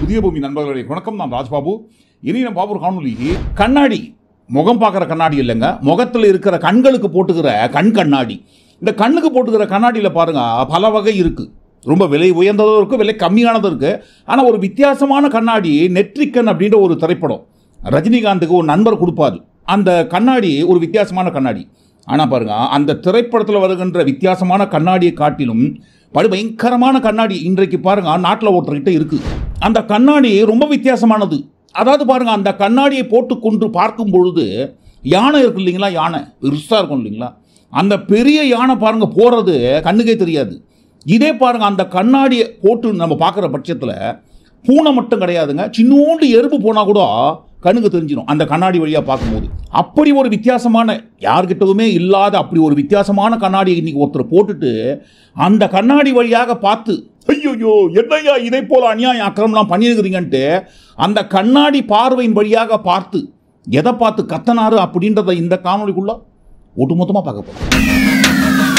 புதிய பூமி நண்பர்களுடைய வணக்கம் நான் ராஜ்பாபு இனி நம்ம பாபு காணொலி கண்ணாடி முகம் பார்க்குற கண்ணாடி இல்லைங்க முகத்தில் இருக்கிற கண்களுக்கு போட்டுக்கிற கண் கண்ணாடி இந்த கண்ணுக்கு போட்டுக்கிற கண்ணாடியில் பாருங்க பல வகை இருக்கு ரொம்ப விலை உயர்ந்ததும் இருக்கு விலை கம்மியானதும் இருக்கு ஆனால் ஒரு வித்தியாசமான கண்ணாடி நெட்ரிக்கன் அப்படின்ற ஒரு திரைப்படம் ரஜினிகாந்துக்கு ஒரு நண்பர் கொடுப்பாரு அந்த கண்ணாடி ஒரு வித்தியாசமான கண்ணாடி ஆனால் பாருங்க அந்த திரைப்படத்தில் வருகின்ற வித்தியாசமான கண்ணாடியை காட்டிலும் படு பயங்கரமான கண்ணாடி இன்றைக்கு பாருங்க நாட்டில் ஒருத்தர்கிட்ட இருக்கு அந்த கண்ணாடி ரொம்ப வித்தியாசமானது அதாவது பாருங்க அந்த கண்ணாடியை போட்டுக்கொண்டு பார்க்கும் பொழுது யானை இருக்கு இல்லைங்களா யானை பெருசாக இருக்கும் இல்லைங்களா அந்த பெரிய யானை பாருங்க போகிறது கண்ணுக்கே தெரியாது இதே பாருங்க அந்த கண்ணாடியை போட்டு நம்ம பார்க்குற பட்சத்தில் பூனை மட்டும் கிடையாதுங்க சின்னோண்டு எறும்பு போனால் கூட கண்ணுக்கு தெரிஞ்சிடும் அந்த கண்ணாடி வழியாக பார்க்கும்போது அப்படி ஒரு வித்தியாசமான யார்கிட்டவுமே இல்லாத அப்படி ஒரு வித்தியாசமான கண்ணாடியை இன்னைக்கு ஒருத்தர் போட்டுட்டு அந்த கண்ணாடி வழியாக பார்த்து ஐயோ என்னையா இதை போல அநியாயம் அக்கிரமம்லாம் பண்ணியிருக்கிறீங்கன்ட்டு அந்த கண்ணாடி பார்வையின் வழியாக பார்த்து எதை பார்த்து கத்தனாரு அப்படின்றத இந்த காணொலிக்குள்ள ஒட்டுமொத்தமாக பார்க்க போகிறோம்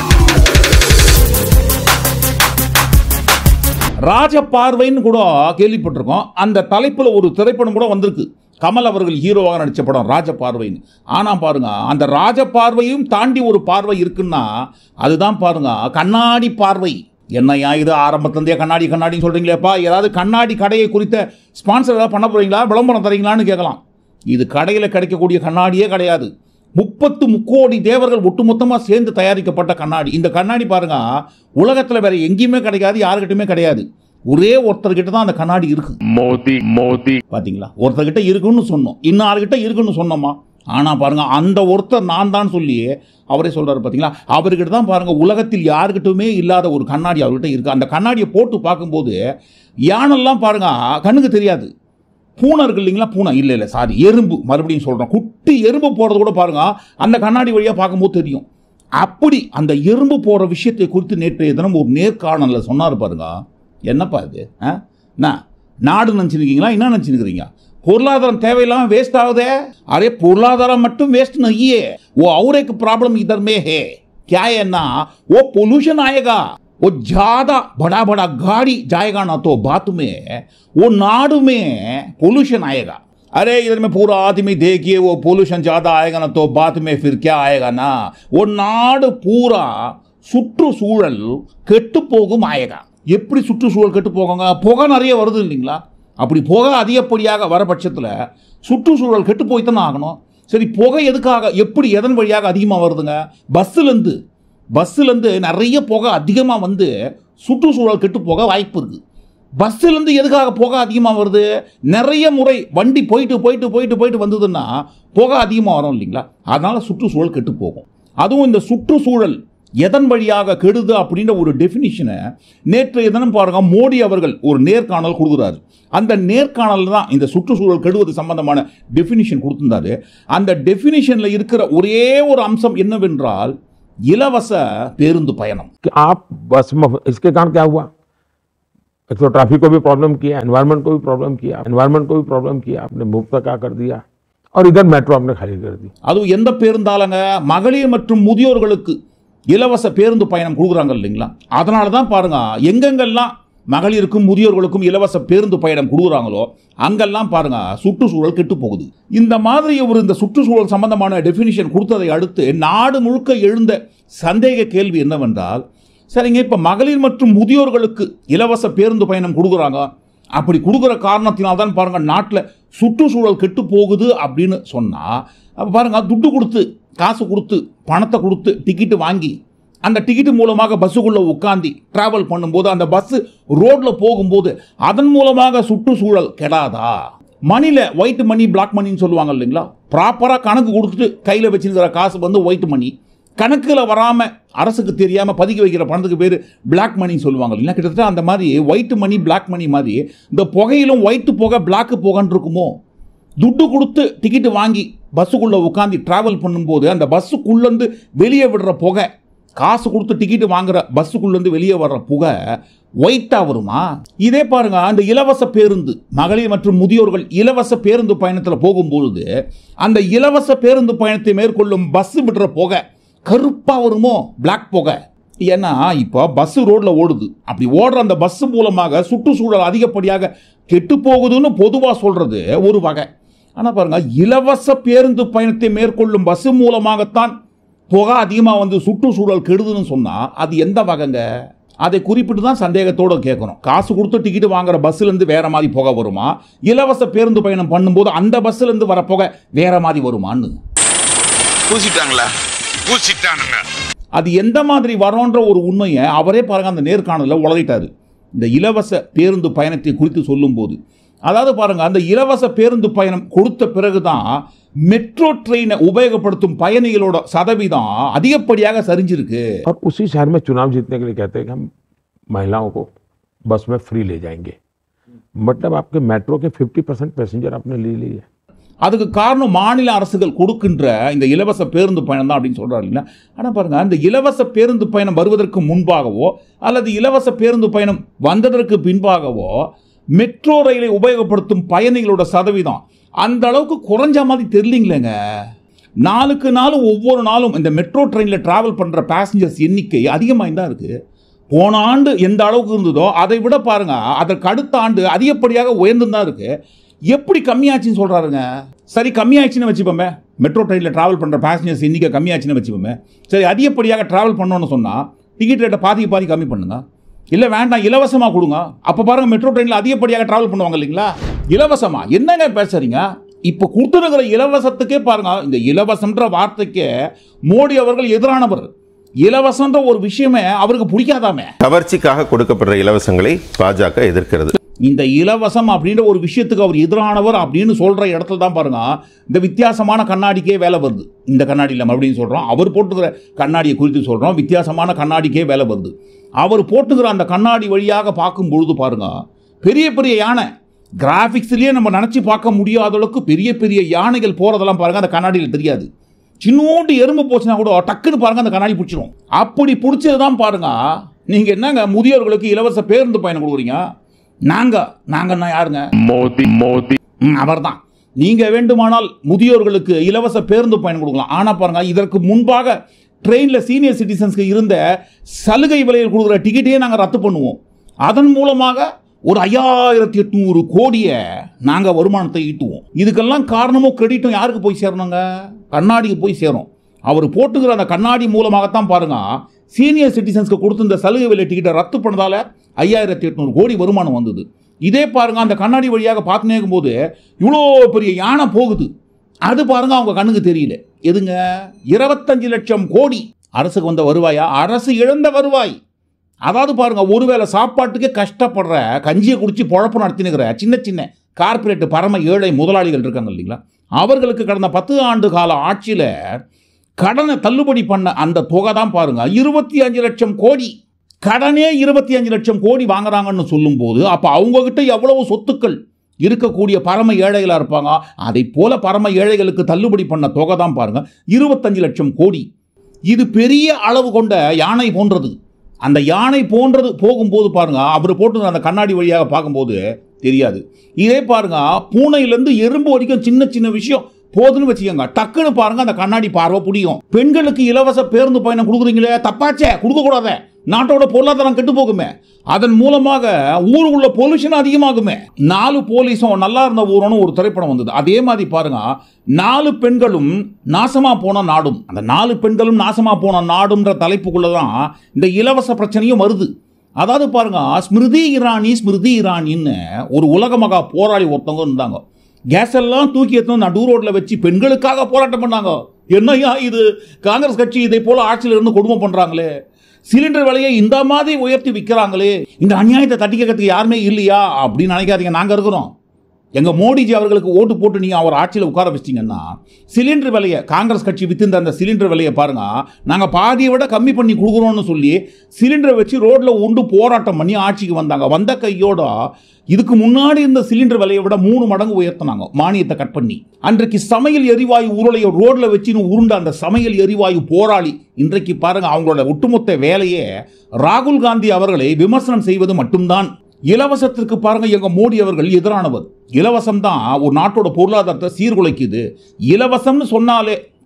ராஜ பார்வைன்னு கூட கேள்விப்பட்டிருக்கோம் அந்த தலைப்பில் ஒரு திரைப்படம் கூட வந்திருக்கு கமல் அவர்கள் ஹீரோவாக நடித்த படம் ராஜ பார்வைன்னு ஆனால் பாருங்க அந்த ராஜ பார்வையும் தாண்டி ஒரு பார்வை இருக்குன்னா அதுதான் பாருங்க கண்ணாடி பார்வை என்னையா இது ஆரம்பத்துலேருந்தே கண்ணாடி கண்ணாடின்னு சொல்கிறீங்களேப்பா ஏதாவது கண்ணாடி கடையை குறித்த ஸ்பான்சர் ஏதாவது பண்ண போகிறீங்களா விளம்பரம் தரீங்களான்னு கேட்கலாம் இது கடையில் கிடைக்கக்கூடிய கண்ணாடியே கிடையாது முப்பத்து முக்கோடி தேவர்கள் ஒட்டுமொத்தமாக சேர்ந்து தயாரிக்கப்பட்ட கண்ணாடி இந்த கண்ணாடி பாருங்க உலகத்தில் வேற எங்கேயுமே கிடைக்காது யாருக்கிட்டுமே கிடையாது ஒரே ஒருத்தர்கிட்ட தான் அந்த கண்ணாடி இருக்கு मोदी मोदी பாத்தீங்களா ஒருத்தர்கிட்ட இருக்குன்னு சொன்னோம் இன்னார்கிட்ட இருக்குன்னு சொன்னோமா ஆனால் பாருங்க அந்த ஒருத்தர் நான் தான் சொல்லி அவரே சொல்றாரு பார்த்தீங்களா அவர்கிட்ட தான் பாருங்க உலகத்தில் யாருக்கிட்டுமே இல்லாத ஒரு கண்ணாடி அவர்கிட்ட இருக்கு அந்த கண்ணாடியை போட்டு பார்க்கும்போது யானெல்லாம் பாருங்க கண்ணுக்கு தெரியாது பூனை இருக்கு இல்லைங்களா பூனை இல்லை இல்லை சாரி எறும்பு மறுபடியும் சொல்கிறோம் குட்டி எறும்பு போகிறது கூட பாருங்க அந்த கண்ணாடி வழியாக பார்க்கும்போது தெரியும் அப்படி அந்த எறும்பு போகிற விஷயத்தை குறித்து நேற்றைய தினம் ஒரு நேர்காணலில் சொன்னார் பாருங்க என்னப்பா இது ஆ என்ன நாடு நினச்சிருக்கீங்களா என்ன நினச்சிருக்கிறீங்க பொருளாதாரம் தேவையில்லாமல் வேஸ்ட் ஆகுதே அரே பொருளாதாரம் மட்டும் வேஸ்ட் நகியே ஓ और एक प्रॉब्लम इधर में है क्या है ना वो पोल्यूशन आएगा वो ज्यादा बड़ा बड़ा गाड़ी जाएगा ना तो बात में वो नाடு में पोल्यूशन आएगा अरे इधर में पूरा आदमी देखिए वो पोल्यूशन ज्यादा आएगा ना तो बात में फिर क्या आएगा ना वो நாடு பூரா சுற்றுச்சூழல் கெட்டு போகும் ஆயகா எப்படி சுற்றுச்சூழல் கெட்டு போகுங்க புகை நிறைய வருது இல்லைங்களா அப்படி புகை அதிகப்படியாக வர பட்சத்தில் சுற்றுச்சூழல் கெட்டு போய் தானே ஆகணும் சரி புகை எதுக்காக எப்படி எதன் வழியாக அதிகமாக வருதுங்க பஸ்ஸுலேருந்து பஸ்ஸுலேருந்து நிறைய புகை அதிகமாக வந்து சுற்றுச்சூழல் கெட்டு போக வாய்ப்பு இருக்குது பஸ்ஸுலேருந்து எதுக்காக புகை அதிகமாக வருது நிறைய முறை வண்டி போயிட்டு போயிட்டு போயிட்டு போயிட்டு வந்ததுன்னா புகை அதிகமாக வரும் இல்லைங்களா அதனால் சுற்றுச்சூழல் கெட்டு போகும் அதுவும் இந்த சுற்றுச்சூழல் எதன் வழியாக கெடுது அப்படின்ற ஒரு டெஃபினிஷனை நேற்றைய தினம் பாருங்க மோடி அவர்கள் ஒரு நேர்காணல் கொடுக்குறாரு அந்த நேர்காணல் தான் இந்த சுற்றுச்சூழல் கெடுவது சம்பந்தமான டெஃபினிஷன் கொடுத்திருந்தாரு அந்த டெஃபினிஷனில் இருக்கிற ஒரே ஒரு அம்சம் என்னவென்றால் இலவச பேருந்து பயணம் कि आप बस में इसके कारण क्या हुआ एक तो ट्रैफिक को भी प्रॉब्लम किया एनवायरनमेंट को भी प्रॉब्लम किया एनवायरनमेंट को भी प्रॉब्लम किया आपने मुफ्त का कर दिया और इधर मेट्रो आपने खाली कर दी அதுவும் எந்த பேருந்தாலங்க மகளிர் மற்றும் முதியோர்களுக்கு இலவச பேருந்து பயணம் கொடுக்குறாங்க இல்லைங்களா அதனால தான் பாருங்க எங்கெங்கெல்லாம் மகளிருக்கும் முதியோர்களுக்கும் இலவச பேருந்து பயணம் கொடுக்குறாங்களோ அங்கெல்லாம் பாருங்க சுற்றுச்சூழல் கெட்டு போகுது இந்த மாதிரி ஒரு இந்த சுற்றுச்சூழல் சம்பந்தமான டெஃபினிஷன் கொடுத்ததை அடுத்து நாடு முழுக்க எழுந்த சந்தேக கேள்வி என்னவென்றால் சரிங்க இப்போ மகளிர் மற்றும் முதியோர்களுக்கு இலவச பேருந்து பயணம் கொடுக்குறாங்க அப்படி கொடுக்குற காரணத்தினால் தான் பாருங்க நாட்டில் சுற்றுச்சூழல் கெட்டு போகுது அப்படின்னு சொன்னால் அப்போ பாருங்க துட்டு கொடுத்து காசு கொடுத்து பணத்தை கொடுத்து டிக்கெட்டு வாங்கி அந்த டிக்கெட்டு மூலமாக பஸ்ஸுக்குள்ளே உட்காந்து ட்ராவல் பண்ணும்போது அந்த பஸ்ஸு ரோட்டில் போகும்போது அதன் மூலமாக சுற்றுச்சூழல் கெடாதா மணியில் ஒயிட் மணி பிளாக் மணின்னு சொல்லுவாங்க இல்லைங்களா ப்ராப்பராக கணக்கு கொடுத்துட்டு கையில் வச்சிருக்கிற காசு வந்து ஒயிட் மணி கணக்கில் வராமல் அரசுக்கு தெரியாமல் பதுக்கி வைக்கிற பணத்துக்கு பேர் பிளாக் மணின்னு சொல்லுவாங்க இல்லைங்களா கிட்டத்தட்ட அந்த மாதிரி ஒயிட் மணி பிளாக் மணி மாதிரி இந்த புகையிலும் ஒயிட் புகை பிளாக் புகைன்னு இருக்குமோ துட்டு கொடுத்து டிக்கெட்டு வாங்கி பஸ்ஸுக்குள்ளே உட்காந்து ட்ராவல் பண்ணும்போது அந்த பஸ்ஸுக்குள்ளேருந்து வெளியே விடுற புகை காசு கொடுத்து டிக்கெட்டு வாங்குற பஸ்ஸுக்குள்ளேருந்து வெளியே வர்ற புகை ஒயிட்டாக வருமா இதே பாருங்க அந்த இலவச பேருந்து மகளிர் மற்றும் முதியோர்கள் இலவச பேருந்து பயணத்தில் போகும்பொழுது அந்த இலவச பேருந்து பயணத்தை மேற்கொள்ளும் பஸ் விடுற புகை கருப்பாக வருமோ பிளாக் புகை ஏன்னா இப்போ பஸ் ரோட்ல ஓடுது அப்படி ஓடுற அந்த பஸ் மூலமாக சுற்றுச்சூழல் அதிகப்படியாக கெட்டு போகுதுன்னு பொதுவாக சொல்றது ஒரு வகை ஆனால் பாருங்க இலவச பேருந்து பயணத்தை மேற்கொள்ளும் பஸ் மூலமாகத்தான் புகை அதிகமாக வந்து சுற்றுச்சூழல் கெடுதுன்னு சொன்னால் அது எந்த வகைங்க அதை குறிப்பிட்டு தான் சந்தேகத்தோடு கேட்குறோம் காசு கொடுத்து டிக்கெட் வாங்குற பஸ்ஸுலேருந்து வேற மாதிரி புகை வருமா இலவச பேருந்து பயணம் பண்ணும்போது அந்த பஸ்ஸுலேருந்து வர புகை வேற மாதிரி வருமான்னு பூசிட்டாங்களா பூசிட்டானுங்க அது எந்த மாதிரி வரோன்ற ஒரு உண்மையை அவரே பாருங்க அந்த நேர்காணலில் உளறிட்டாரு இந்த இலவச பேருந்து பயணத்தை குறித்து சொல்லும்போது அதாவது பாருங்க அந்த இலவச பேருந்து பயணம் கொடுத்த பிறகுதான் மெட்ரோ ட்ரெயினை உபயோகப்படுத்தும் பயணிகளோட சதவீதம் அதிகப்படியாக சரிஞ்சிருக்கு और उसी शहर में चुनाव जीतने के लिए कहते हैं कि हम महिलाओं को बस में फ्री ले जाएंगे मतलब आपके मेट्रो के 50 परसेंट पैसेंजर आपने ले लिए அதுக்கு காரணம் மாநில அரசுகள் கொடுக்கின்ற இந்த இலவச பேருந்து பயணம் தான் அப்படின்னு சொல்றாரு இல்லைங்களா ஆனால் பாருங்க அந்த இலவச பேருந்து பயணம் வருவதற்கு முன்பாகவோ அல்லது இலவச பேருந்து பயணம் வந்ததற்கு பின்பாகவோ மெட்ரோ ரயிலை உபயோகப்படுத்தும் பயணிகளோட சதவீதம் அந்த அளவுக்கு குறைஞ்ச மாதிரி தெரியலீங்களேங்க நாளுக்கு நாள் ஒவ்வொரு நாளும் இந்த மெட்ரோ ட்ரெயினில் டிராவல் பண்ணுற பேசஞ்சர்ஸ் எண்ணிக்கை அதிகமாக தான் இருக்குது போன ஆண்டு எந்த அளவுக்கு இருந்ததோ அதை விட பாருங்க அதற்கு அடுத்த ஆண்டு அதிகப்படியாக உயர்ந்து தான் இருக்கு எப்படி கம்மியாச்சுன்னு சொல்றாருங்க சரி கம்மியாச்சுன்னு வச்சுப்போமே மெட்ரோ ட்ரெயினில் டிராவல் பண்ணுற பேசஞ்சர்ஸ் எண்ணிக்கை கம்மியாச்சுன்னு வச்சுப்போமே சரி அதிகப்படியாக டிராவல் பண்ணோன்னு சொன்னால் டிக்கெட் ரேட்டை பாதிக்கு பாதி கம்மி பண்ணுங்க இல்லை வேண்டாம் இலவசமாக கொடுங்க அப்போ பாருங்க மெட்ரோ ட்ரெயினில் அதிகப்படியாக டிராவல் பண்ணுவாங்க இல்லைங்களா இலவசமா என்னங்க பேசுறீங்க இப்போ கொடுத்துருக்கிற இலவசத்துக்கே பாருங்க இந்த இலவசம்ன்ற வார்த்தைக்கே மோடி அவர்கள் எதிரானவர் இலவசம்ன்ற ஒரு விஷயமே அவருக்கு பிடிக்காதாமே கவர்ச்சிக்காக கொடுக்கப்படுற இலவசங்களை பாஜக எதிர்க்கிறது இந்த இலவசம் அப்படின்ற ஒரு விஷயத்துக்கு அவர் எதிரானவர் அப்படின்னு சொல்ற இடத்துல தான் பாருங்க இந்த வித்தியாசமான கண்ணாடிக்கே வேலை வருது இந்த கண்ணாடியில் மறுபடியும் சொல்றோம் அவர் போட்டுக்கிற கண்ணாடியை குறித்து சொல்றோம் வித்தியாசமான கண்ணாடிக்கே வேலை வருது அவர் போட்டுக்கிற அந்த கண்ணாடி வழியாக பார்க்கும் பொழுது பாருங்க பெரிய பெரிய யானை கிராஃபிக்ஸ்லயே நம்ம நினச்சி பார்க்க முடியாத அளவுக்கு பெரிய பெரிய யானைகள் போறதெல்லாம் பாருங்க அந்த கண்ணாடியில் தெரியாது சின்னோண்டு எறும்பு போச்சுன்னா கூட டக்குன்னு பாருங்க அந்த கண்ணாடி பிடிச்சிரும் அப்படி பிடிச்சது தான் பாருங்க நீங்க என்னங்க முதியோர்களுக்கு இலவச பேருந்து பயணம் கொடுக்குறீங்க நாங்க நாங்கன்னா யாருங்க மோதி மோதி அவர் தான் நீங்க வேண்டுமானால் முதியோர்களுக்கு இலவச பேருந்து பயணம் கொடுக்கலாம் ஆனா பாருங்க இதற்கு முன்பாக ட்ரெயினில் சீனியர் சிட்டிசன்ஸ்க்கு இருந்த சலுகை விலையில் கொடுக்குற டிக்கெட்டையே நாங்கள் ரத்து பண்ணுவோம் அதன் மூலமாக ஒரு ஐயாயிரத்தி எட்நூறு கோடியை நாங்கள் வருமானத்தை ஈட்டுவோம் இதுக்கெல்லாம் காரணமும் கிரெடிட்டும் யாருக்கு போய் சேரணுங்க கண்ணாடிக்கு போய் சேரும் அவர் போட்டுக்கிற அந்த கண்ணாடி மூலமாகத்தான் பாருங்க சீனியர் சிட்டிசன்ஸ்க்கு கொடுத்து இந்த சலுகை விலை டிக்கெட்டை ரத்து பண்ணதால ஐயாயிரத்தி எட்நூறு கோடி வருமானம் வந்தது இதே பாருங்க அந்த கண்ணாடி வழியாக பார்த்துனே இருக்கும்போது இவ்வளோ பெரிய யானை போகுது அது பாருங்க அவங்க கண்ணுக்கு தெரியல எதுங்க இருபத்தஞ்சு லட்சம் கோடி அரசுக்கு வந்த வருவாயா அரசு இழந்த வருவாய் அதாவது பாருங்க ஒருவேளை சாப்பாட்டுக்கே கஷ்டப்படுற கஞ்சியை குடிச்சு பொழப்பு நடத்தினுக்கிற சின்ன சின்ன கார்ப்பரேட் பரம ஏழை முதலாளிகள் இருக்காங்க இல்லைங்களா அவர்களுக்கு கடந்த பத்து ஆண்டு கால ஆட்சியில் கடனை தள்ளுபடி பண்ண அந்த தொகை தான் பாருங்க இருபத்தி அஞ்சு லட்சம் கோடி கடனே இருபத்தி அஞ்சு லட்சம் கோடி வாங்குறாங்கன்னு சொல்லும்போது அப்போ அவங்கக்கிட்ட எவ்வளவு சொத்துக்கள் இருக்கக்கூடிய பரம ஏழைகளாக இருப்பாங்க அதை போல பரம ஏழைகளுக்கு தள்ளுபடி பண்ண தொகை தான் பாருங்க இருபத்தஞ்சு லட்சம் கோடி இது பெரிய அளவு கொண்ட யானை போன்றது அந்த யானை போன்றது போகும்போது பாருங்க அவர் போட்டு அந்த கண்ணாடி வழியாக பார்க்கும்போது தெரியாது இதே பாருங்க பூனையிலேருந்து எறும்பு வரைக்கும் சின்ன சின்ன விஷயம் போதுன்னு வச்சுக்கோங்க டக்குன்னு பாருங்க அந்த கண்ணாடி பார்வை புரியும் பெண்களுக்கு இலவச பேருந்து பயணம் கொடுக்குறீங்களே தப்பாச்சே கொடுக்க கூடாதே நாட்டோட பொருளாதாரம் கெட்டு போகுமே அதன் மூலமாக ஊருக்குள்ள பொல்யூஷன் அதிகமாகுமே நாலு போலீஸும் நல்லா இருந்த ஊருன்னு ஒரு திரைப்படம் வந்தது அதே மாதிரி பாருங்க நாலு பெண்களும் நாசமா போன நாடும் அந்த நாலு பெண்களும் நாசமா போன நாடுன்ற தலைப்புக்குள்ள தான் இந்த இலவச பிரச்சனையும் வருது அதாவது பாருங்க ஸ்மிருதி இரானி ஸ்மிருதி இரானின்னு ஒரு உலக மகா போராளி ஒருத்தவங்க இருந்தாங்க கேஸ் எல்லாம் தூக்கி எடுத்து நடு ரோட்ல வச்சு பெண்களுக்காக போராட்டம் பண்ணாங்க என்னையா இது காங்கிரஸ் கட்சி இதை போல ஆட்சியில் இருந்து கொடுமை பண்றாங்களே சிலிண்டர் விலையை இந்த மாதிரி உயர்த்தி விற்கிறாங்களே இந்த அநியாயத்தை தட்டி கேட்கறதுக்கு யாருமே இல்லையா அப்படின்னு நினைக்காதீங்க நாங்க இருக்கிறோம் எங்க மோடிஜி அவர்களுக்கு ஓட்டு போட்டு நீங்க அவர் ஆட்சியில் உட்கார வச்சிட்டீங்கன்னா சிலிண்டர் விலையை காங்கிரஸ் கட்சி வித்திருந்த அந்த சிலிண்டர் விலையை பாருங்க நாங்க பாதியை விட கம்மி பண்ணி கொடுக்குறோம்னு சொல்லி சிலிண்டரை வச்சு ரோட்ல உண்டு போராட்டம் பண்ணி ஆட்சிக்கு வந்தாங்க வந்த கையோட இதுக்கு முன்னாடி இருந்த சிலிண்டர் விலையை விட மூணு மடங்கு உயர்த்தினாங்க மானியத்தை கட் பண்ணி அன்றைக்கு சமையல் எரிவாயு உருளையை ரோட்ல வச்சுன்னு உருண்ட அந்த சமையல் எரிவாயு போராளி இன்றைக்கு பாருங்க அவங்களோட ஒட்டுமொத்த வேலையே ராகுல் காந்தி அவர்களை விமர்சனம் செய்வது மட்டும்தான் இலவசத்திற்கு பாருங்க எங்க மோடி அவர்கள் எதிரானவர் இலவசம் தான் ஒரு நாட்டோட பொருளாதாரத்தை சீர்குலைக்குது இலவசம்னு சொன்னாலே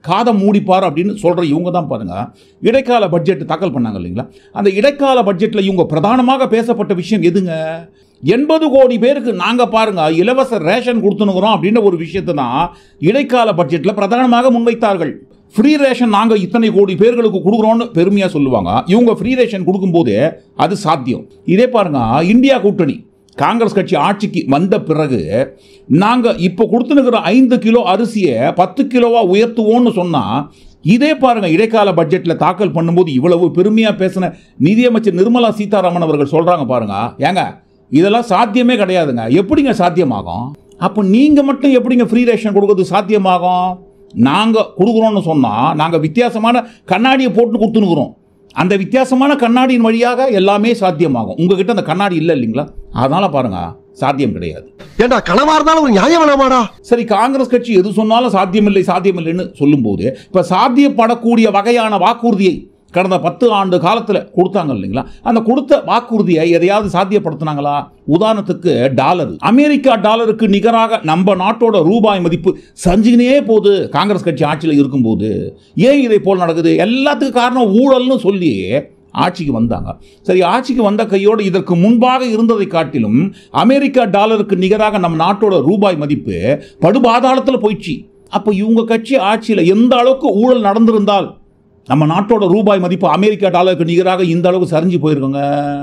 காதை மூடிப்பார் அப்படின்னு சொல்கிற இவங்க தான் பாருங்க இடைக்கால பட்ஜெட் தாக்கல் பண்ணாங்க இல்லைங்களா அந்த இடைக்கால பட்ஜெட்டில் இவங்க பிரதானமாக பேசப்பட்ட விஷயம் எதுங்க எண்பது கோடி பேருக்கு நாங்கள் பாருங்க இலவச ரேஷன் கொடுத்துனுக்குறோம் அப்படின்ற ஒரு விஷயத்தை தான் இடைக்கால பட்ஜெட்டில் பிரதானமாக முன்வைத்தார்கள் ஃப்ரீ ரேஷன் நாங்கள் இத்தனை கோடி பேர்களுக்கு கொடுக்குறோம்னு பெருமையாக சொல்லுவாங்க இவங்க ஃப்ரீ ரேஷன் கொடுக்கும்போது அது சாத்தியம் இதே பாருங்க இந்தியா கூட்டணி காங்கிரஸ் கட்சி ஆட்சிக்கு வந்த பிறகு நாங்கள் இப்போ கொடுத்துனுக்கிற ஐந்து கிலோ அரிசியை பத்து கிலோவா உயர்த்துவோம்னு சொன்னால் இதே பாருங்க இடைக்கால பட்ஜெட்டில் தாக்கல் பண்ணும்போது இவ்வளவு பெருமையாக பேசின நிதியமைச்சர் நிர்மலா சீதாராமன் அவர்கள் சொல்கிறாங்க பாருங்க ஏங்க இதெல்லாம் சாத்தியமே கிடையாதுங்க எப்படிங்க சாத்தியமாகும் அப்போ நீங்கள் மட்டும் எப்படிங்க ஃப்ரீ ரேஷன் கொடுக்கறது சாத்தியமாகும் நாங்கள் கொடுக்குறோம்னு சொன்னால் நாங்கள் வித்தியாசமான கண்ணாடியை போட்டு கொடுத்துனுக்குறோம் அந்த வித்தியாசமான கண்ணாடியின் வழியாக எல்லாமே சாத்தியமாகும் உங்ககிட்ட அந்த கண்ணாடி இல்லை இல்லைங்களா அதனால பாருங்க சாத்தியம் கிடையாது ஏண்டா கனவா இருந்தாலும் ஒரு நியாயம் வேணாமாடா சரி காங்கிரஸ் கட்சி எது சொன்னாலும் சாத்தியமில்லை சாத்தியமில்லைன்னு சொல்லும்போது இப்போ சாத்தியப்படக்கூடிய வகையான வாக்குறுதியை கடந்த பத்து ஆண்டு காலத்தில் கொடுத்தாங்க இல்லைங்களா அந்த கொடுத்த வாக்குறுதியை எதையாவது சாத்தியப்படுத்தினாங்களா உதாரணத்துக்கு டாலர் அமெரிக்கா டாலருக்கு நிகராக நம்ம நாட்டோட ரூபாய் மதிப்பு சஞ்சினே போகுது காங்கிரஸ் கட்சி ஆட்சியில் இருக்கும்போது ஏன் இதை போல் நடக்குது எல்லாத்துக்கும் காரணம் ஊழல்னு சொல்லி ஆட்சிக்கு வந்தாங்க சரி ஆட்சிக்கு வந்த கையோடு இதற்கு முன்பாக இருந்ததை காட்டிலும் அமெரிக்கா டாலருக்கு நிகராக நம்ம நாட்டோட ரூபாய் மதிப்பு படுபாதாளத்தில் போயிடுச்சு அப்போ இவங்க கட்சி ஆட்சியில் எந்த அளவுக்கு ஊழல் நடந்திருந்தால் நம்ம நாட்டோட ரூபாய் மதிப்பு அமெரிக்கா டாலருக்கு நிகராக இந்த அளவுக்கு சரிஞ்சு போயிருக்குங்க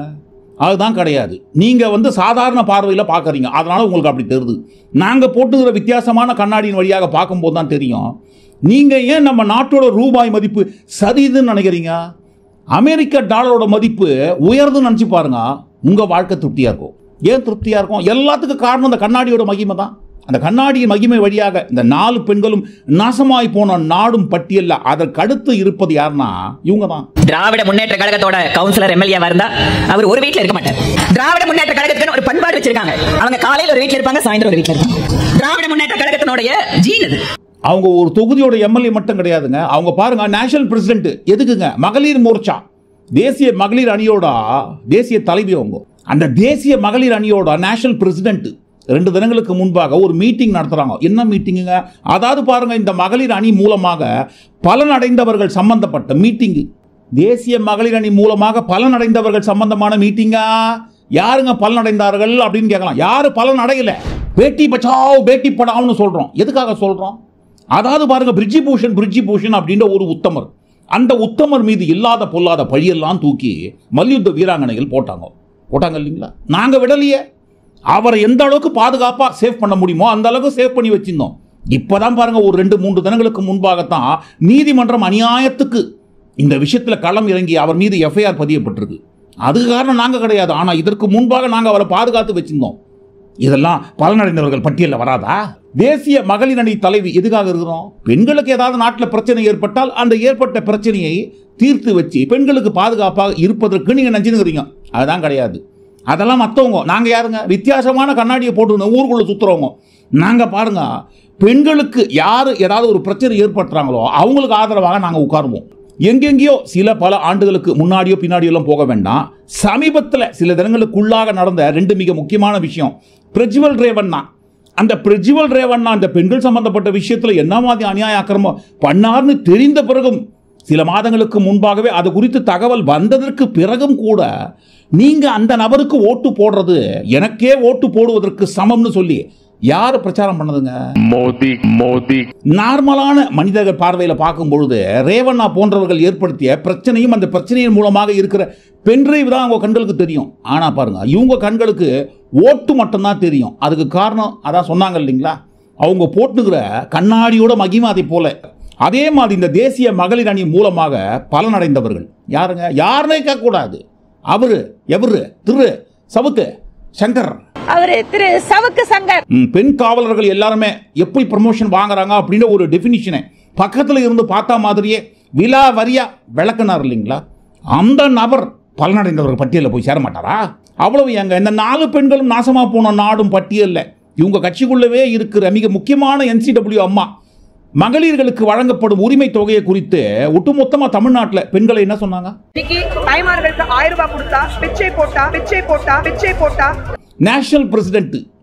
அதுதான் கிடையாது நீங்கள் வந்து சாதாரண பார்வையில் பார்க்குறீங்க அதனால உங்களுக்கு அப்படி தெரியுது நாங்கள் போட்டுக்கிற வித்தியாசமான கண்ணாடியின் வழியாக பார்க்கும்போது தான் தெரியும் நீங்கள் ஏன் நம்ம நாட்டோட ரூபாய் மதிப்பு சரிதுன்னு நினைக்கிறீங்க அமெரிக்க டாலரோட மதிப்பு உயர்துன்னு நினச்சி பாருங்க உங்கள் வாழ்க்கை திருப்தியாக இருக்கும் ஏன் திருப்தியாக இருக்கும் எல்லாத்துக்கும் காரணம் அந்த கண்ணாடியோட மகிமை தான் அந்த கண்ணாடியின் மகிமை வழியாக இந்த நாலு பெண்களும் நாசமாய் போன நாடும் பட்டியலில் அதற்கு அடுத்து இருப்பது யாருன்னா இவங்க தான் திராவிட முன்னேற்ற கழகத்தோட கவுன்சிலர் எம்எல்ஏ இருந்தா அவர் ஒரு வீட்ல இருக்க மாட்டார் திராவிட முன்னேற்ற கழகத்துக்கு ஒரு பண்பாடு வச்சிருக்காங்க அவங்க காலையில ஒரு வீட்ல இருப்பாங்க சாயந்தரம் ஒரு வீட்ல இருப்பாங்க திராவிட முன்னேற்ற கழகத்தினுடைய ஜீன் அது அவங்க ஒரு தொகுதியோட எம்எல்ஏ மட்டும் கிடையாதுங்க அவங்க பாருங்க நேஷனல் பிரசிடென்ட் எதுக்குங்க மகளிர் மோர்ச்சா தேசிய மகளிர் அணியோட தேசிய தலைவி அவங்க அந்த தேசிய மகளிர் அணியோட நேஷனல் பிரசிடென்ட் ரெண்டு தினங்களுக்கு முன்பாக ஒரு மீட்டிங் நடத்துறாங்க என்ன மீட்டிங்குங்க அதாவது பாருங்க இந்த மகளிர் அணி மூலமாக பலன் அடைந்தவர்கள் சம்பந்தப்பட்ட மீட்டிங் தேசிய மகளிர் அணி மூலமாக பலன் அடைந்தவர்கள் சம்பந்தமான மீட்டிங்கா யாருங்க பலன் அடைந்தார்கள் அப்படின்னு கேட்கலாம் யாரு பலன் அடையல பேட்டி பச்சாவ் பேட்டி படாவ்னு சொல்றோம் எதுக்காக சொல்றோம் அதாவது பாருங்க பிரிட்ஜி பூஷன் பிரிட்ஜி பூஷன் அப்படின்ற ஒரு உத்தமர் அந்த உத்தமர் மீது இல்லாத பொல்லாத பழியெல்லாம் தூக்கி மல்யுத்த வீராங்கனைகள் போட்டாங்க போட்டாங்க இல்லைங்களா நாங்க விடலையே அவரை எந்த அளவுக்கு பாதுகாப்பா சேவ் பண்ண முடியுமோ அந்த அளவுக்கு சேவ் பண்ணி வச்சிருந்தோம் இப்பதான் பாருங்க ஒரு ரெண்டு மூன்று தினங்களுக்கு முன்பாகத்தான் நீதிமன்றம் அநியாயத்துக்கு இந்த விஷயத்துல களம் இறங்கி அவர் மீது எஃப்ஐஆர் பதியப்பட்டிருக்கு அதுக்கு காரணம் நாங்க கிடையாது ஆனா இதற்கு முன்பாக நாங்க அவரை பாதுகாத்து வச்சிருந்தோம் இதெல்லாம் பலனடைந்தவர்கள் பட்டியலில் வராதா தேசிய மகளிர் அணி தலைவி எதுக்காக இருக்கிறோம் பெண்களுக்கு ஏதாவது நாட்டில் பிரச்சனை ஏற்பட்டால் அந்த ஏற்பட்ட பிரச்சனையை தீர்த்து வச்சு பெண்களுக்கு பாதுகாப்பாக இருப்பதற்கு நீங்கள் நினச்சினுக்கிறீங்க அதுதான் கிடையாது அதெல்லாம் மற்றவங்க நாங்கள் யாருங்க வித்தியாசமான கண்ணாடியை போட்டு ஊருக்குள்ளே சுற்றுறவங்க நாங்கள் பாருங்க பெண்களுக்கு யார் ஏதாவது ஒரு பிரச்சனை ஏற்படுத்துறாங்களோ அவங்களுக்கு ஆதரவாக நாங்கள் உட்காருவோம் எங்கெங்கேயோ சில பல ஆண்டுகளுக்கு முன்னாடியோ பின்னாடியோ எல்லாம் போக வேண்டாம் சமீபத்தில் சில தினங்களுக்குள்ளாக நடந்த ரெண்டு மிக முக்கியமான விஷயம் பிரஜ்வல் ரேவண்ணா அந்த பிரஜ்வல் ரேவண்ணா அந்த பெண்கள் சம்பந்தப்பட்ட விஷயத்தில் என்ன மாதிரி அநியாய அக்கிரமம் பண்ணார்னு தெரிந்த பிறகும் சில மாதங்களுக்கு முன்பாகவே அது குறித்து தகவல் வந்ததற்கு பிறகும் கூட நீங்க அந்த நபருக்கு ஓட்டு போடுறது எனக்கே ஓட்டு போடுவதற்கு சமம்னு சொல்லி யார் பிரச்சாரம் பண்ணதுங்க மோதி மோதி நார்மலான மனிதர்கள் பார்வையில் பார்க்கும் பொழுது ரேவண்ணா போன்றவர்கள் ஏற்படுத்திய பிரச்சனையும் அந்த பிரச்சனையின் மூலமாக இருக்கிற பென்ட்ரைவ் தான் அவங்க கண்களுக்கு தெரியும் ஆனால் பாருங்க இவங்க கண்களுக்கு ஓட்டு மட்டும்தான் தெரியும் அதுக்கு காரணம் அதான் சொன்னாங்க இல்லைங்களா அவங்க போட்டுக்கிற கண்ணாடியோட மகிமை அதை போல அதே மாதிரி இந்த தேசிய மகளிர் அணி மூலமாக பலனடைந்தவர்கள் யாருங்க யாருன்னே கேட்கக்கூடாது அவரு எவரு திரு சவுக்கு சங்கர் அவரு திரு சவுக்கு சங்கர் ம், பெண் காவலர்கள் எல்லாருமே எப்படி ப்ரமோஷன் வாங்குறாங்க அப்படின்ற ஒரு டெஃபினிஷனை பக்கத்தில் இருந்து பார்த்தா மாதிரியே விலா வரியா விளக்குனார் இல்லைங்களா அந்த நபர் பலனடைந்தவர்கள் பட்டியலில் போய் சேர மாட்டாரா அவ்வளவு எங்க இந்த நாலு பெண்களும் நாசமா போன நாடும் பட்டியலில் இவங்க கட்சிக்குள்ளவே இருக்கிற மிக முக்கியமான என்சிடபிள்யூ அம்மா மகளிர்களுக்கு வழங்கப்படும் உரிமை தொகையை குறித்து ஒட்டுமொத்தமா தமிழ்நாட்டில் பெண்களை என்ன சொன்னாங்க இன்னைக்கு தாய்மார்களுக்கு ஆயிரம் ரூபாய் கொடுத்தா பிச்சை போட்டா பிச்சை போட்டா பிச்சை போட்டா நேஷனல் பிரசிடென்ட்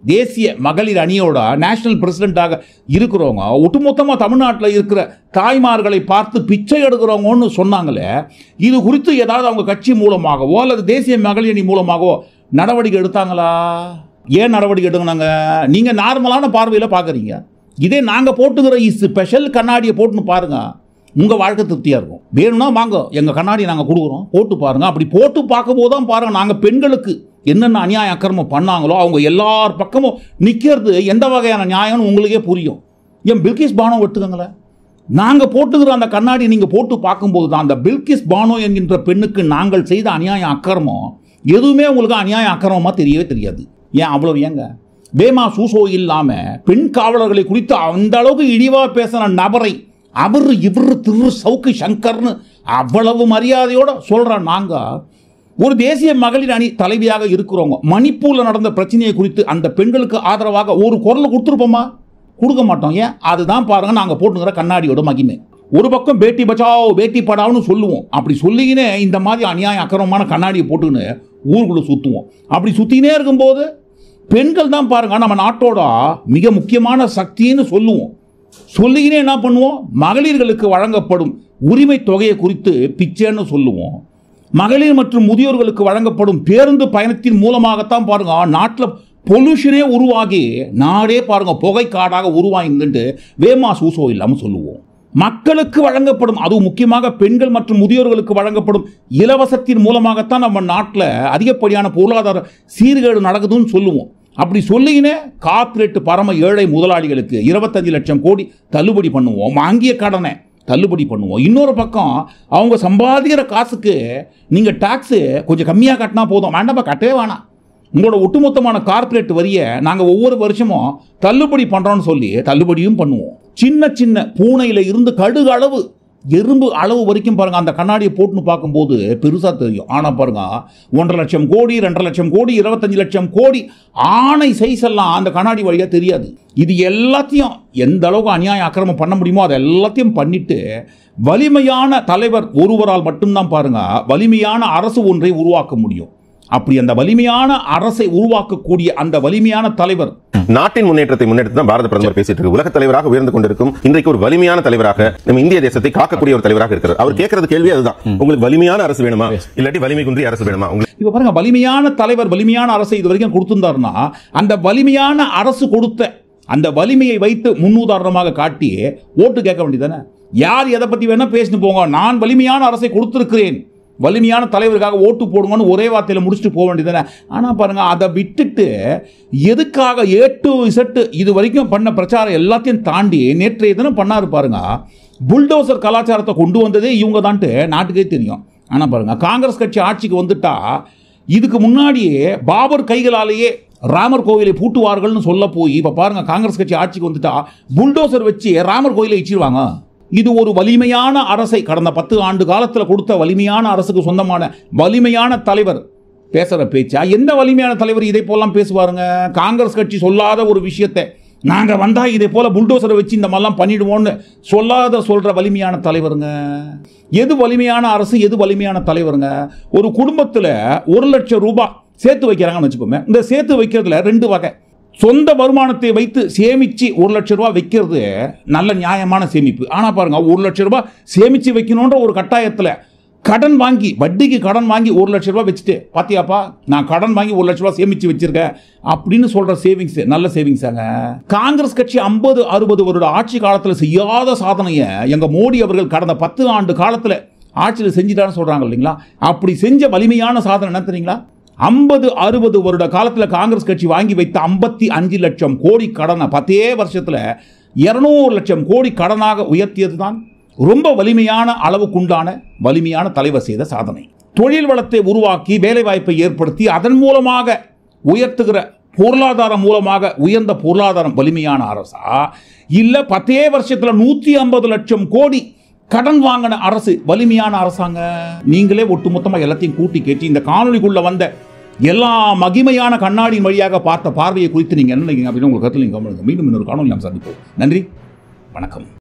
தேசிய மகளிர் அணியோட நேஷனல் பிரசிடென்ட்டாக இருக்கிறவங்க ஒட்டுமொத்தமாக தமிழ்நாட்டில் இருக்கிற தாய்மார்களை பார்த்து பிச்சை எடுக்கிறவங்கன்னு சொன்னாங்களே இது குறித்து ஏதாவது அவங்க கட்சி மூலமாகவோ அல்லது தேசிய மகளிர் அணி மூலமாகவோ நடவடிக்கை எடுத்தாங்களா ஏன் நடவடிக்கை எடுங்கனாங்க நீங்கள் நார்மலான பார்வையில் பார்க்குறீங்க இதே நாங்கள் போட்டுக்கிற ஸ்பெஷல் கண்ணாடியை போட்டுன்னு பாருங்க உங்கள் வாழ்க்கை திருப்தியாக இருக்கும் வேணும்னா வாங்க எங்கள் கண்ணாடி நாங்கள் கொடுக்குறோம் போட்டு பாருங்கள் அப்படி போட்டு பார்க்கும்போது தான் பாருங்கள் நாங்கள் பெண்களுக்கு என்னென்ன அநியாய அக்கிரமம் பண்ணாங்களோ அவங்க எல்லார் பக்கமும் நிற்கிறது எந்த வகையான நியாயம்னு உங்களுக்கே புரியும் என் பில்கிஸ் பானோ எடுத்துக்கங்களேன் நாங்கள் போட்டுக்கிற அந்த கண்ணாடி நீங்கள் போட்டு பார்க்கும்போது தான் அந்த பில்கிஸ் பானோ என்கின்ற பெண்ணுக்கு நாங்கள் செய்த அநியாய அக்கிரமம் எதுவுமே உங்களுக்கு அநியாய அக்கிரமமாக தெரியவே தெரியாது ஏன் அவ்வளோ ஏங்க பேமா சூசோ இல்லாமல் பெண் காவலர்களை குறித்து அந்த அளவுக்கு இழிவாக பேசின நபரை அவர் இவர் திரு சவுக்கு சங்கர்னு அவ்வளவு மரியாதையோட சொல்கிற நாங்கள் ஒரு தேசிய மகளிர் அணி தலைவியாக இருக்கிறவங்க மணிப்பூரில் நடந்த பிரச்சனையை குறித்து அந்த பெண்களுக்கு ஆதரவாக ஒரு குரல் கொடுத்துருப்போமா கொடுக்க மாட்டோம் ஏன் அதுதான் பாருங்க நாங்கள் போட்டுங்கிற கண்ணாடியோட மகிமை ஒரு பக்கம் பேட்டி பச்சாவோ பேட்டி படாவுன்னு சொல்லுவோம் அப்படி சொல்லிக்கினே இந்த மாதிரி அநியாய அக்கிரமமான கண்ணாடியை போட்டுக்கின்னு ஊருக்குள்ளே சுற்றுவோம் அப்படி சுற்றினே இருக்கும்போது பெண்கள் தான் பாருங்க நம்ம நாட்டோட மிக முக்கியமான சக்தின்னு சொல்லுவோம் சொல்லிக்கினே என்ன பண்ணுவோம் மகளிர்களுக்கு வழங்கப்படும் உரிமை தொகையை குறித்து பிச்சைன்னு சொல்லுவோம் மகளிர் மற்றும் முதியோர்களுக்கு வழங்கப்படும் பேருந்து பயணத்தின் மூலமாகத்தான் பாருங்க நாட்டில் பொல்யூஷனே உருவாகி நாடே பாருங்க புகை காடாக உருவாகிட்டு வேமா சூசோ இல்லாமல் சொல்லுவோம் மக்களுக்கு வழங்கப்படும் அதுவும் முக்கியமாக பெண்கள் மற்றும் முதியோர்களுக்கு வழங்கப்படும் இலவசத்தின் மூலமாகத்தான் நம்ம நாட்டில் அதிகப்படியான பொருளாதார சீர்கேடு நடக்குதுன்னு சொல்லுவோம் அப்படி சொல்லிக்கினே கார்ப்பரேட் பரம ஏழை முதலாளிகளுக்கு இருபத்தஞ்சு லட்சம் கோடி தள்ளுபடி பண்ணுவோம் வாங்கிய கடனை தள்ளுபடி பண்ணுவோம் இன்னொரு பக்கம் அவங்க சம்பாதிக்கிற காசுக்கு நீங்கள் டாக்ஸு கொஞ்சம் கம்மியாக கட்டினா போதும் வேண்டாம்ப்பா கட்டவே வேணாம் உங்களோட ஒட்டுமொத்தமான கார்ப்பரேட் வரியை நாங்கள் ஒவ்வொரு வருஷமும் தள்ளுபடி பண்ணுறோன்னு சொல்லி தள்ளுபடியும் பண்ணுவோம் சின்ன சின்ன பூனையில் இருந்து கடுகு அளவு எறும்பு அளவு வரைக்கும் பாருங்க அந்த கண்ணாடியை போட்டுன்னு பார்க்கும்போது பெருசாக தெரியும் ஆனால் பாருங்க ஒன்றரை லட்சம் கோடி ரெண்டரை லட்சம் கோடி இருபத்தஞ்சு லட்சம் கோடி ஆணை சைஸ் எல்லாம் அந்த கண்ணாடி வழியாக தெரியாது இது எல்லாத்தையும் எந்த அளவுக்கு அநியாய அக்கிரமம் பண்ண முடியுமோ அதை எல்லாத்தையும் பண்ணிட்டு வலிமையான தலைவர் ஒருவரால் மட்டும்தான் பாருங்க வலிமையான அரசு ஒன்றை உருவாக்க முடியும் அப்படி அந்த வலிமையான அரசை உருவாக்கக்கூடிய அந்த வலிமையான தலைவர் நாட்டின் முன்னேற்றத்தை முன்னெடுத்து தான் பாரத பிரதமர் பேசிட்டு இருக்கு உலக தலைவராக உயர்ந்து கொண்டிருக்கும் இன்றைக்கு ஒரு வலிமையான தலைவராக நம்ம இந்திய தேசத்தை காக்கக்கூடிய ஒரு தலைவராக இருக்கிறார் அவர் கேட்கறது கேள்வி அதுதான் உங்களுக்கு வலிமையான அரசு வேணுமா இல்லாட்டி வலிமை குன்றிய அரசு வேணுமா உங்களுக்கு இப்போ பாருங்க வலிமையான தலைவர் வலிமையான அரசை இது வரைக்கும் கொடுத்திருந்தாருன்னா அந்த வலிமையான அரசு கொடுத்த அந்த வலிமையை வைத்து முன்னுதாரணமாக காட்டி ஓட்டு கேட்க வேண்டியதானே யார் எதை பத்தி வேணா பேசிட்டு போங்க நான் வலிமையான அரசை கொடுத்திருக்கிறேன் வலிமையான தலைவருக்காக ஓட்டு போடுங்கன்னு ஒரே வார்த்தையில் முடிச்சுட்டு போக வேண்டியதானே ஆனால் பாருங்க அதை விட்டுட்டு எதுக்காக ஏ டு இசட்டு இது வரைக்கும் பண்ண பிரச்சாரம் எல்லாத்தையும் தாண்டி நேற்றைய தினம் பண்ணாரு பாருங்க புல்டோசர் கலாச்சாரத்தை கொண்டு வந்ததே இவங்க தான்ட்டு நாட்டுக்கே தெரியும் ஆனால் பாருங்க காங்கிரஸ் கட்சி ஆட்சிக்கு வந்துட்டா இதுக்கு முன்னாடியே பாபர் கைகளாலேயே ராமர் கோவிலை பூட்டுவார்கள்னு சொல்ல போய் இப்போ பாருங்க காங்கிரஸ் கட்சி ஆட்சிக்கு வந்துட்டா புல்டோசர் வச்சு ராமர் கோயிலை இச்சிருவாங்க இது ஒரு வலிமையான அரசை கடந்த பத்து ஆண்டு காலத்தில் கொடுத்த வலிமையான அரசுக்கு சொந்தமான வலிமையான தலைவர் பேசுகிற பேச்சா எந்த வலிமையான தலைவர் இதை போலாம் பேசுவாருங்க காங்கிரஸ் கட்சி சொல்லாத ஒரு விஷயத்தை நாங்கள் வந்தால் இதே போல் புல்டோசரை வச்சு இந்த மாதிரிலாம் பண்ணிடுவோம்னு சொல்லாத சொல்கிற வலிமையான தலைவருங்க எது வலிமையான அரசு எது வலிமையான தலைவருங்க ஒரு குடும்பத்தில் ஒரு லட்சம் ரூபாய் சேர்த்து வைக்கிறாங்கன்னு வச்சுக்கோமே இந்த சேர்த்து வைக்கிறதுல ரெண்டு வகை சொந்த வருமானத்தை வைத்து சேமிச்சு ஒரு லட்ச ரூபாய் வைக்கிறது நல்ல நியாயமான சேமிப்பு ஆனால் பாருங்க ஒரு லட்ச ரூபாய் சேமிச்சு வைக்கணுன்ற ஒரு கட்டாயத்தில் கடன் வாங்கி வட்டிக்கு கடன் வாங்கி ஒரு லட்ச ரூபாய் வச்சுட்டு பாத்தியாப்பா நான் கடன் வாங்கி ஒரு லட்ச ரூபாய் சேமிச்சு வச்சிருக்கேன் அப்படின்னு சொல்ற சேவிங்ஸ் நல்ல சேவிங்ஸாங்க காங்கிரஸ் கட்சி ஐம்பது அறுபது வருட ஆட்சி காலத்தில் செய்யாத சாதனையை எங்க மோடி அவர்கள் கடந்த பத்து ஆண்டு காலத்தில் ஆட்சியில் செஞ்சுட்டான்னு சொல்றாங்க இல்லைங்களா அப்படி செஞ்ச வலிமையான சாதனை என்ன தெரியுங்களா ஐம்பது அறுபது வருட காலத்தில் காங்கிரஸ் கட்சி வாங்கி வைத்த ஐம்பத்தி அஞ்சு லட்சம் கோடி கடனை பத்தே வருஷத்தில் இருநூறு லட்சம் கோடி கடனாக உயர்த்தியது தான் ரொம்ப வலிமையான அளவுக்குண்டான வலிமையான தலைவர் செய்த சாதனை தொழில் வளத்தை உருவாக்கி வேலைவாய்ப்பை ஏற்படுத்தி அதன் மூலமாக உயர்த்துகிற பொருளாதாரம் மூலமாக உயர்ந்த பொருளாதாரம் வலிமையான அரசா இல்ல பத்தே வருஷத்துல நூத்தி ஐம்பது லட்சம் கோடி கடன் வாங்கின அரசு வலிமையான அரசாங்க நீங்களே ஒட்டுமொத்தமாக எல்லாத்தையும் கூட்டி கேட்டு இந்த காணொலிக்குள்ள வந்த எல்லா மகிமையான கண்ணாடியின் வழியாக பார்த்த பார்வையை குறித்து நீங்க என்ன நினைக்கிறீங்க அப்படின்னு உங்க கருத்தில் நீங்க கவனிங்க. மீண்டும் இன்னொரு காணொலி நாம் சந்திப்போம் நன்றி வணக்கம்